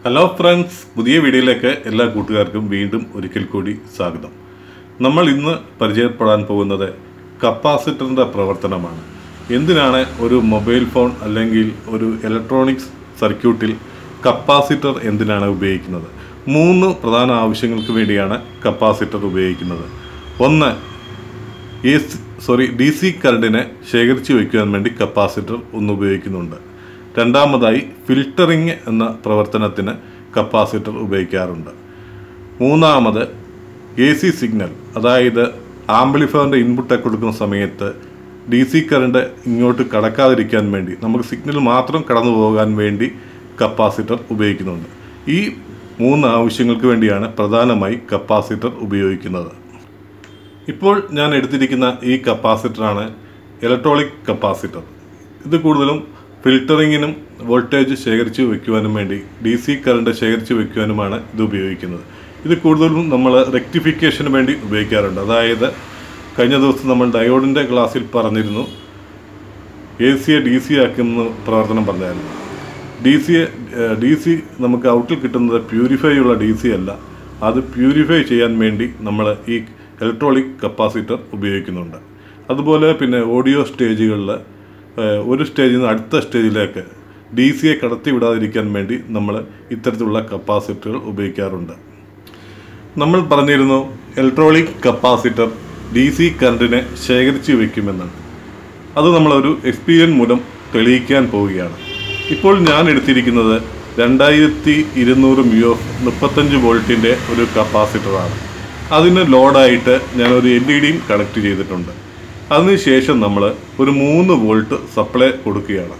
hello friends പുതിയ വീഡിയോയിലേക്ക് എല്ലാ കൂട്ടുകാർക്കും വീണ്ടും ഒരിക്കൽ കൂടി സ്വാഗതം നമ്മൾ ഇന്ന് പരിചയപ്പെടാൻ പോകുന്നത് കപ്പാസിറ്ററിൻ്റെ പ്രവർത്തനമാണ് എന്തിനാണ് ഒരു മൊബൈൽ ഫോൺ അല്ലെങ്കിൽ ഒരു ഇലക്ട്രോണിക്സ് സർക്യൂട്ടിൽ കപ്പാസിറ്റർ എന്തിനാണ് ഉപയോഗിക്കുന്നത് മൂന്ന് പ്രധാന ആവശ്യങ്ങൾക്ക് വേണ്ടിയാണ് കപ്പാസിറ്റർ ഉപയോഗിക്കുന്നത് ഒന്ന് എ സോറി ഡി സി കറണ്ടിനെ ശേഖരിച്ചു വയ്ക്കുവാൻ വേണ്ടി കപ്പാസിറ്റർ ഒന്ന് ഉപയോഗിക്കുന്നുണ്ട് രണ്ടാമതായി ഫിൽറ്ററിങ് എന്ന പ്രവർത്തനത്തിന് കപ്പാസിറ്റർ ഉപയോഗിക്കാറുണ്ട് മൂന്നാമത് എ സി സിഗ്നൽ അതായത് ആംപ്ലിഫയറിൻ്റെ ഇൻപുട്ട് കൊടുക്കുന്ന സമയത്ത് ഡി സി കറണ്ട് ഇങ്ങോട്ട് കടക്കാതിരിക്കാൻ വേണ്ടി നമുക്ക് സിഗ്നൽ മാത്രം കടന്നു പോകാൻ വേണ്ടി കപ്പാസിറ്റർ ഉപയോഗിക്കുന്നുണ്ട് ഈ മൂന്ന് ആവശ്യങ്ങൾക്ക് വേണ്ടിയാണ് പ്രധാനമായി കപ്പാസിറ്റർ ഉപയോഗിക്കുന്നത് ഇപ്പോൾ ഞാൻ എടുത്തിരിക്കുന്ന ഈ കപ്പാസിറ്ററാണ് ഇലക്ട്രോണിക് കപ്പാസിറ്റർ ഇത് കൂടുതലും ഫിൽറ്ററിങ്ങിനും വോൾട്ടേജ് ശേഖരിച്ച് വെക്കുവാനും വേണ്ടി ഡി സി കറണ്ട് ശേഖരിച്ച് വെക്കുവാനുമാണ് ഇത് ഉപയോഗിക്കുന്നത് ഇത് കൂടുതലും നമ്മൾ റെക്ടിഫിക്കേഷന് വേണ്ടി ഉപയോഗിക്കാറുണ്ട് അതായത് കഴിഞ്ഞ ദിവസം നമ്മൾ ഡയോഡിൻ്റെ ക്ലാസ്സിൽ പറഞ്ഞിരുന്നു എ സിയെ ഡി സി ആക്കുന്ന പ്രവർത്തനം പറഞ്ഞായിരുന്നു ഡി സി ഡി സി നമുക്ക് ഔട്ടിൽ കിട്ടുന്നത് പ്യൂരിഫൈ ഉള്ള ഡി സി അല്ല അത് പ്യൂരിഫൈ ചെയ്യാൻ വേണ്ടി നമ്മൾ ഈ ഇലക്ട്രോണിക് കപ്പാസിറ്റർ ഉപയോഗിക്കുന്നുണ്ട് അതുപോലെ പിന്നെ ഓഡിയോ സ്റ്റേജുകളിൽ ഒരു സ്റ്റേജിൽ നിന്ന് അടുത്ത സ്റ്റേജിലേക്ക് ഡി സിയെ കടത്തി വിടാതിരിക്കാൻ വേണ്ടി നമ്മൾ ഇത്തരത്തിലുള്ള കപ്പാസിറ്ററുകൾ ഉപയോഗിക്കാറുണ്ട് നമ്മൾ പറഞ്ഞിരുന്നു ഇലക്ട്രോണിക് കപ്പാസിറ്റർ ഡി സി കറണ്ടിനെ ശേഖരിച്ച് വയ്ക്കുമെന്നാണ് അത് നമ്മളൊരു എക്സ്പീരിയൻസ് മൂലം തെളിയിക്കാൻ പോവുകയാണ് ഇപ്പോൾ ഞാൻ എടുത്തിരിക്കുന്നത് രണ്ടായിരത്തി ഇരുന്നൂറ് മ്യൂ മുപ്പത്തഞ്ച് വോൾട്ടിൻ്റെ ഒരു കപ്പാസിറ്ററാണ് അതിന് ലോഡായിട്ട് ഞാനൊരു എൽ ഇ ഡിയും കണക്ട് ചെയ്തിട്ടുണ്ട് അതിനുശേഷം നമ്മൾ ഒരു മൂന്ന് വോൾട്ട് സപ്ലൈ കൊടുക്കുകയാണ്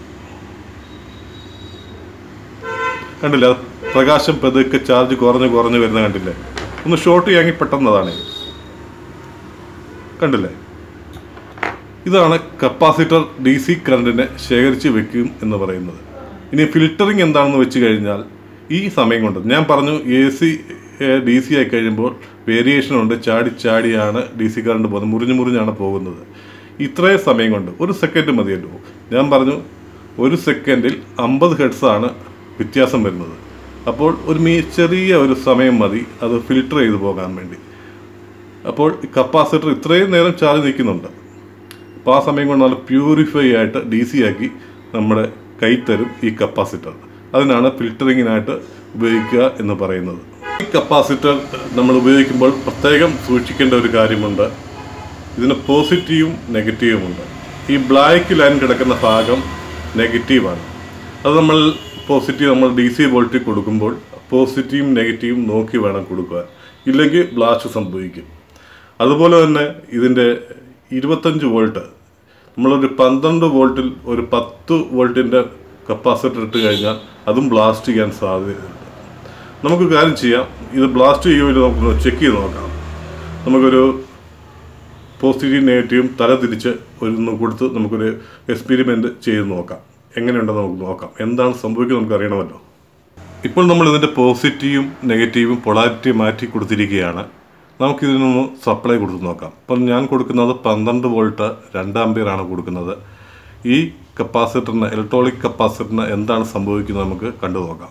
കണ്ടില്ല പ്രകാശം പതുക്കെ ചാർജ് കുറഞ്ഞ് കുറഞ്ഞ് വരുന്ന കണ്ടില്ലേ ഒന്ന് ഷോർട്ട് ചെയ്യാമെങ്കിൽ പെട്ടെന്നതാണ് കണ്ടില്ലേ ഇതാണ് കപ്പാസിറ്റർ ഡി സി കറണ്ടിനെ ശേഖരിച്ച് വെക്കും എന്ന് പറയുന്നത് ഇനി ഫിൽറ്ററിങ് എന്താണെന്ന് വെച്ച് കഴിഞ്ഞാൽ ഈ സമയം കൊണ്ട് ഞാൻ പറഞ്ഞു എ സി ഡി സി ആയി കഴിയുമ്പോൾ വേരിയേഷൻ ഉണ്ട് ചാടി ചാടിയാണ് ഡി സി കറണ്ട് പോകുന്നത് മുറിഞ്ഞ് മുറിഞ്ഞാണ് പോകുന്നത് ഇത്രയും സമയം കൊണ്ട് ഒരു സെക്കൻഡ് മതിയല്ലോ ഞാൻ പറഞ്ഞു ഒരു സെക്കൻഡിൽ അമ്പത് ഹെഡ്സാണ് വ്യത്യാസം വരുന്നത് അപ്പോൾ ഒരു മീ ചെറിയ ഒരു സമയം മതി അത് ഫിൽട്ടർ ചെയ്ത് പോകാൻ വേണ്ടി അപ്പോൾ കപ്പാസിറ്റർ ഇത്രയും നേരം ചാർജ് നിൽക്കുന്നുണ്ട് അപ്പോൾ ആ സമയം കൊണ്ട് നല്ല പ്യൂരിഫൈ ആയിട്ട് ഡി സി ആക്കി നമ്മുടെ കൈ തരും ഈ കപ്പാസിറ്റർ അതിനാണ് ഫിൽറ്ററിങ്ങിനായിട്ട് ഉപയോഗിക്കുക എന്ന് പറയുന്നത് ഈ കപ്പാസിറ്റർ നമ്മൾ ഉപയോഗിക്കുമ്പോൾ പ്രത്യേകം സൂക്ഷിക്കേണ്ട ഒരു കാര്യമുണ്ട് ഇതിന് പോസിറ്റീവും നെഗറ്റീവും ഉണ്ട് ഈ ബ്ലാക്ക് ലൈൻ കിടക്കുന്ന ഭാഗം നെഗറ്റീവാണ് അത് നമ്മൾ പോസിറ്റീവ് നമ്മൾ ഡി സി വോൾട്ടിൽ കൊടുക്കുമ്പോൾ പോസിറ്റീവും നെഗറ്റീവും നോക്കി വേണം കൊടുക്കാൻ ഇല്ലെങ്കിൽ ബ്ലാസ്റ്റ് സംഭവിക്കും അതുപോലെ തന്നെ ഇതിൻ്റെ ഇരുപത്തഞ്ച് വോൾട്ട് നമ്മളൊരു പന്ത്രണ്ട് വോൾട്ടിൽ ഒരു പത്ത് വോൾട്ടിൻ്റെ കപ്പാസിറ്റർ ഇട്ട് കഴിഞ്ഞാൽ അതും ബ്ലാസ്റ്റ് ചെയ്യാൻ സാധ്യതയുണ്ട് നമുക്ക് കാര്യം ചെയ്യാം ഇത് ബ്ലാസ്റ്റ് ചെയ്യുമല്ലോ നമുക്കൊന്ന് ചെക്ക് ചെയ്ത് നോക്കാം നമുക്കൊരു പോസിറ്റീവ് നെഗറ്റീവും തല തിരിച്ച് ഒന്ന് കൊടുത്ത് നമുക്കൊരു എക്സ്പെരിമെൻ്റ് ചെയ്ത് നോക്കാം എങ്ങനെയുണ്ടെന്ന് നമുക്ക് നോക്കാം എന്താണ് സംഭവിക്കുന്നത് നമുക്ക് അറിയണമല്ലോ ഇപ്പോൾ നമ്മൾ ഇതിൻ്റെ പോസിറ്റീവും നെഗറ്റീവും പൊളാരിറ്റി മാറ്റി കൊടുത്തിരിക്കുകയാണ് നമുക്കിതിനൊന്ന് സപ്ലൈ കൊടുത്ത് നോക്കാം ഇപ്പം ഞാൻ കൊടുക്കുന്നത് പന്ത്രണ്ട് വോൾട്ട് രണ്ട് ആംബിയർ ആണ് കൊടുക്കുന്നത് ഈ കപ്പാസിറ്ററിന് ഇലക്ട്രോണിക് കപ്പാസിറ്ററിന് എന്താണ് സംഭവിക്കുന്നത് നമുക്ക് കണ്ടു നോക്കാം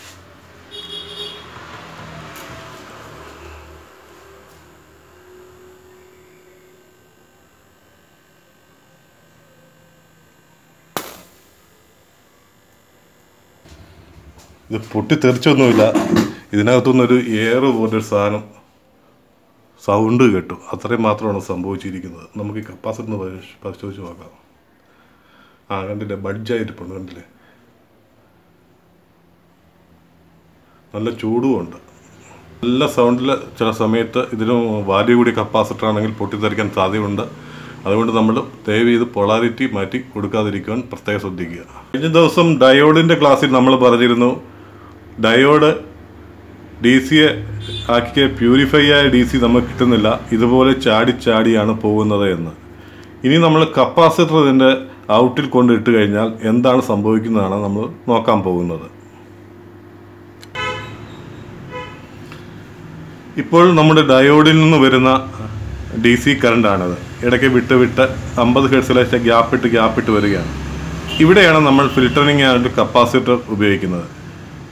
ഇത് പൊട്ടിത്തെറിച്ചൊന്നുമില്ല ഇതിനകത്തുനിന്നൊരു എയർ പോലൊരു സാധനം സൗണ്ട് കേട്ടു അത്രയും മാത്രമാണ് സംഭവിച്ചിരിക്കുന്നത് നമുക്ക് ഈ കപ്പാസിറ്റർ പരിശോധിച്ച് നോക്കാം ആ കണ്ടില്ലേ ബഡ്ജായിരിപ്പുണ്ട് കണ്ടില്ലേ നല്ല ചൂടുമുണ്ട് നല്ല സൗണ്ടിൽ ചില സമയത്ത് ഇതിന് വാല്യൂ കൂടിയ കപ്പാസിറ്റർ ആണെങ്കിൽ പൊട്ടിത്തെറിക്കാൻ സാധ്യതയുണ്ട് അതുകൊണ്ട് നമ്മൾ ദയവ് ചെയ്ത് പൊളാരിറ്റി മാറ്റി കൊടുക്കാതിരിക്കുവാൻ പ്രത്യേകം ശ്രദ്ധിക്കുക കഴിഞ്ഞ ദിവസം ഡയോഡിൻ്റെ ക്ലാസ്സിൽ നമ്മൾ പറഞ്ഞിരുന്നു ഡയോഡ് ഡി സിയെ ആക്കിയ പ്യൂരിഫൈ ആയ ഡി സി നമുക്ക് കിട്ടുന്നില്ല ഇതുപോലെ ചാടി ചാടിയാണ് പോകുന്നത് എന്ന് ഇനി നമ്മൾ കപ്പാസിറ്റർ ഇതിൻ്റെ ഔട്ടിൽ കൊണ്ട് ഇട്ട് കഴിഞ്ഞാൽ എന്താണ് സംഭവിക്കുന്നതാണ് നമ്മൾ നോക്കാൻ പോകുന്നത് ഇപ്പോൾ നമ്മുടെ ഡയോഡിൽ നിന്ന് വരുന്ന ഡി സി കറണ്ടാണിത് ഇടയ്ക്ക് വിട്ട് വിട്ട് അമ്പത് ഹെഡ്സിലേക്ക് ഗ്യാപ്പിട്ട് ഗ്യാപ്പിട്ട് വരികയാണ് ഇവിടെയാണ് നമ്മൾ ഫിൽറ്ററിംഗ് ആയിട്ട് കപ്പാസിറ്റർ ഉപയോഗിക്കുന്നത്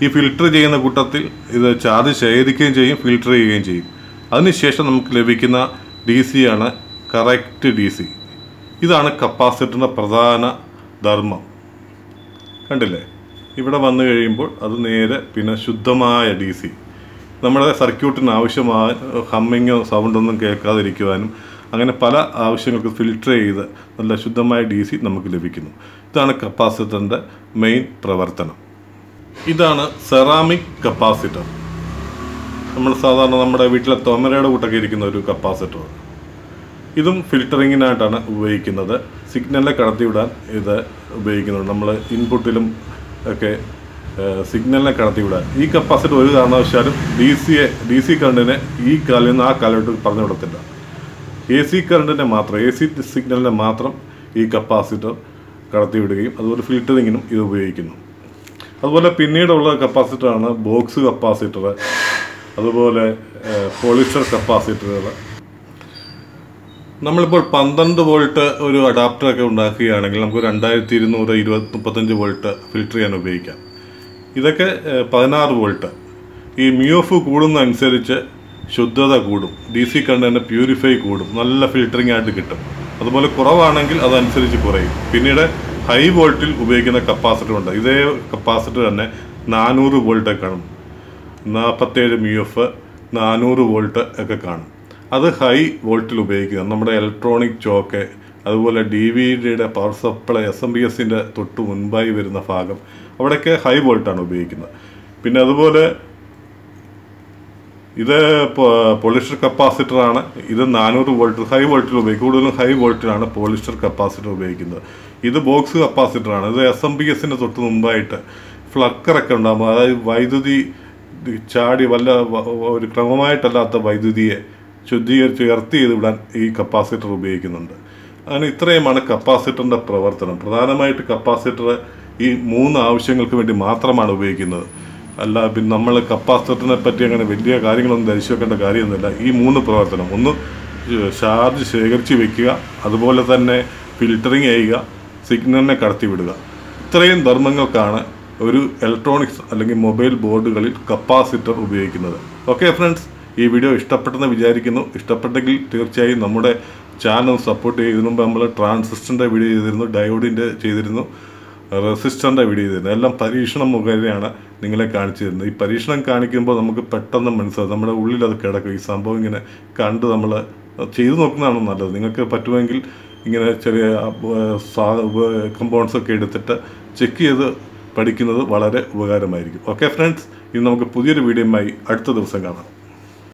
ഈ ഫിൽട്ടർ ചെയ്യുന്ന കൂട്ടത്തിൽ ഇത് ചാർജ് ശേഖരിക്കുകയും ചെയ്യും ഫിൽട്ടർ ചെയ്യുകയും ചെയ്യും അതിനുശേഷം നമുക്ക് ലഭിക്കുന്ന ഡി സി ആണ് കറക്റ്റ് ഡി സി ഇതാണ് കപ്പാസിറ്ററിൻ്റെ പ്രധാന ധർമ്മം കണ്ടില്ലേ ഇവിടെ വന്നു കഴിയുമ്പോൾ അത് നേരെ പിന്നെ ശുദ്ധമായ ഡി സി നമ്മുടെ സർക്യൂട്ടിന് ആവശ്യമായ ഹമ്മിങ്ങോ സൗണ്ടൊന്നും കേൾക്കാതിരിക്കുവാനും അങ്ങനെ പല ആവശ്യങ്ങൾക്ക് ഫിൽട്ടർ ചെയ്ത് നല്ല ശുദ്ധമായ ഡി സി നമുക്ക് ലഭിക്കുന്നു ഇതാണ് കപ്പാസിറ്ററിൻ്റെ മെയിൻ പ്രവർത്തനം ഇതാണ് സെറാമിക് കപ്പാസിറ്റർ നമ്മൾ സാധാരണ നമ്മുടെ വീട്ടിലെ തോമരയുടെ കൂട്ടൊക്കെ ഇരിക്കുന്ന ഒരു കപ്പാസിറ്റർ ഇതും ഫിൽറ്ററിങ്ങിനായിട്ടാണ് ഉപയോഗിക്കുന്നത് സിഗ്നലിനെ കടത്തിവിടാൻ ഇത് ഉപയോഗിക്കുന്നുണ്ട് നമ്മൾ ഇൻപുട്ടിലും ഒക്കെ ഏഹ്, സിഗ്നലിനെ കടത്തിവിടാൻ ഈ കപ്പാസിറ്റർ ഒരു കാരണവശാലും ഡി സിയെ ഡി സി കറണ്ടിനെ ഈ കാലിൽ നിന്ന് ആ കാലോട്ട് പറഞ്ഞു വിടത്തില്ല എ സി കറണ്ടിനെ മാത്രം എ സി സിഗ്നലിനെ മാത്രം ഈ കപ്പാസിറ്റർ കടത്തിവിടുകയും അതുപോലെ ഫിൽറ്ററിങ്ങിനും ഇത് ഉപയോഗിക്കുന്നു അതുപോലെ പിന്നീടുള്ള കപ്പാസിറ്ററാണ് ബോക്സ് കപ്പാസിറ്റർ അതുപോലെ പോളിസ്റ്റർ കപ്പാസിറ്ററുകൾ നമ്മളിപ്പോൾ പന്ത്രണ്ട് വോൾട്ട് ഒരു അഡാപ്റ്ററൊക്കെ ഉണ്ടാക്കുകയാണെങ്കിൽ നമുക്ക് രണ്ടായിരത്തി ഇരുന്നൂറ് ഇരുപത് മുപ്പത്തഞ്ച് വോൾട്ട് ഫിൽറ്റർ ചെയ്യാൻ ഉപയോഗിക്കാം ഇതൊക്കെ ഏഹ്, പതിനാറ് വോൾട്ട് ഈ മ്യൂഫ് കൂടുന്നതനുസരിച്ച് ശുദ്ധത കൂടും ഡി സി കണ്ടന്റ് പ്യൂരിഫൈ കൂടും നല്ല ഫിൽറ്ററിംഗ് ആയിട്ട് കിട്ടും അതുപോലെ കുറവാണെങ്കിൽ അതനുസരിച്ച് കുറയും പിന്നീട് ഹൈ വോൾട്ടിൽ ഉപയോഗിക്കുന്ന കപ്പാസിറ്റർ ഉണ്ട് ഇതേ കപ്പാസിറ്റർ തന്നെ നാനൂറ് വോൾട്ട് കാണും നാൽപ്പത്തേഴ് മ്യു എഫ് നാനൂറ് വോൾട്ട് ഒക്കെ കാണും അത് ഹൈ വോൾട്ടിൽ ഉപയോഗിക്കുക നമ്മുടെ ഇലക്ട്രോണിക് ചോക്ക് അതുപോലെ ഡി വി ഡിയുടെ power supply S M B എസിൻ്റെ തൊട്ട് മുൻപായി വരുന്ന ഭാഗം അവിടെയൊക്കെ ഹൈ വോൾട്ടാണ് ഉപയോഗിക്കുന്നത് പിന്നെ അതുപോലെ ഇത് പോളിസ്റ്റർ കപ്പാസിറ്റർ ആണ് ഇത് നാനൂറ് വോൾട്ട് ഹൈ വോൾട്ടിൽ ഉപയോഗിക്കും കൂടുതലും ഹൈ വോൾട്ടിലാണ് പോളിസ്റ്റർ കപ്പാസിറ്റർ ഉപയോഗിക്കുന്നത് ഇത് ബോക്സ് കപ്പാസിറ്റർ ആണ് ഇത് എസ് എം ബി എസിന് തൊട്ട് മുമ്പായിട്ട് ഫ്ലക്കറൊക്കെ ഉണ്ടാകുമ്പോൾ അതായത് വൈദ്യുതി ചാടി വല്ല വ- ഒരു ക്രമമായിട്ടല്ലാത്ത വൈദ്യുതിയെ ശുദ്ധീകരിച്ച് എർത്ത് ചെയ്ത് വിടാൻ ഈ കപ്പാസിറ്റർ ഉപയോഗിക്കുന്നുണ്ട് അങ്ങനെ ഇത്രയുമാണ് കപ്പാസിറ്ററിൻ്റെ പ്രവർത്തനം പ്രധാനമായിട്ട് കപ്പാസിറ്റർ ഈ മൂന്ന് ആവശ്യങ്ങൾക്ക് വേണ്ടി മാത്രമാണ് ഉപയോഗിക്കുന്നത് അല്ല പിന്നെ നമ്മൾ കപ്പാസിറ്ററിനെ പറ്റി അങ്ങനെ വലിയ കാര്യങ്ങളൊന്നും ധരിച്ചു വെക്കേണ്ട കാര്യമൊന്നുമില്ല ഈ മൂന്ന് പ്രവർത്തനം ഒന്ന് ചാർജ് ശേഖരിച്ച് വെക്കുക അതുപോലെ തന്നെ ഫിൽറ്ററിങ് ചെയ്യുക സിഗ്നലിനെ കടത്തിവിടുക ഇത്രയും ധർമ്മങ്ങൾക്കാണ് ഒരു ഇലക്ട്രോണിക്സ് അല്ലെങ്കിൽ മൊബൈൽ ബോർഡുകളിൽ കപ്പാസിറ്റർ ഉപയോഗിക്കുന്നത് ഓക്കെ ഫ്രണ്ട്സ് ഈ വീഡിയോ ഇഷ്ടപ്പെട്ടെന്ന് വിചാരിക്കുന്നു ഇഷ്ടപ്പെട്ടെങ്കിൽ തീർച്ചയായും നമ്മുടെ ചാനൽ സപ്പോർട്ട് ചെയ്തതിനു മുമ്പ് നമ്മൾ ട്രാൻസിസ്റ്ററിൻ്റെ വീഡിയോ ചെയ്തിരുന്നു ഡയോഡിൻ്റെ ചെയ്തിരുന്നു റെസിസ്റ്ററിൻ്റെ വീഡിയോ ചെയ്തിരുന്നു എല്ലാം പരീക്ഷണം മുഖേനയാണ് നിങ്ങളെ കാണിച്ചു തരുന്നത് ഈ പരീക്ഷണം കാണിക്കുമ്പോൾ നമുക്ക് പെട്ടെന്ന് മനസ്സിലാവും നമ്മുടെ ഉള്ളിൽ അത് കിടക്കും ഈ സംഭവം ഇങ്ങനെ കണ്ട് നമ്മൾ ചെയ്തു നോക്കുന്നതാണ് നല്ലത് നിങ്ങൾക്ക് പറ്റുമെങ്കിൽ ഇങ്ങനെ ചെറിയ കമ്പൗണ്ട്സ് ഒക്കെ എടുത്തിട്ട് ചെക്ക് ചെയ്ത് പഠിക്കുന്നത് വളരെ ഉപകാരമായിരിക്കും ഓക്കെ ഫ്രണ്ട്സ് ഇനി നമുക്ക് പുതിയൊരു വീഡിയോയുമായി അടുത്ത ദിവസം കാണാം